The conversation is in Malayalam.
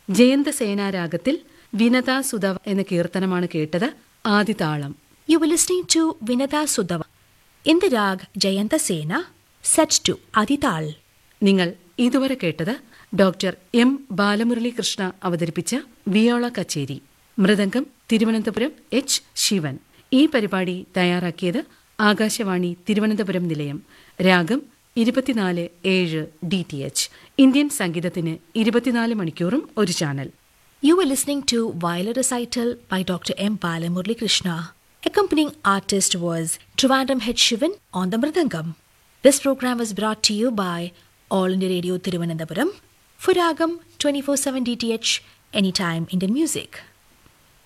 ജയന്തസേനാരാഗത്തിൽ വിനതാ സുധവ എന്ന കീർത്തനമാണ് കേട്ടത് ആദിതാളം You were listening to Vinata Sudhava in the rag Jayanta Sena, set to Adital. നിങ്ങൾ ഇതുവരെ കേട്ടത് ഡോക്ടർ എം ബാലമുരളി കൃഷ്ണ അവതരിപ്പിച്ച വിയോള കച്ചേരി മൃദംഗം തിരുവനന്തപുരം എച്ച് ശിവൻ ഈ പരിപാടി തയ്യാറാക്കിയത് ആകാശവാണി തിരുവനന്തപുരം നിലയം രാഗം ഇരുപത്തിനാല് ഏഴ് ഡി ടി എച്ച് ഇന്ത്യൻ സംഗീതത്തിന് ഇരുപത്തിനാല് മണിക്കൂറും ഒരു channel You were listening to Viola Recital by Dr. M. Balamurli Krishna. Accompanying artist was Trivandrum Head Shivan on the Mridangam. This program was brought to you by All India Radio Thiruvananthapuram for Ragam 24-7 DTH Anytime Indian Music.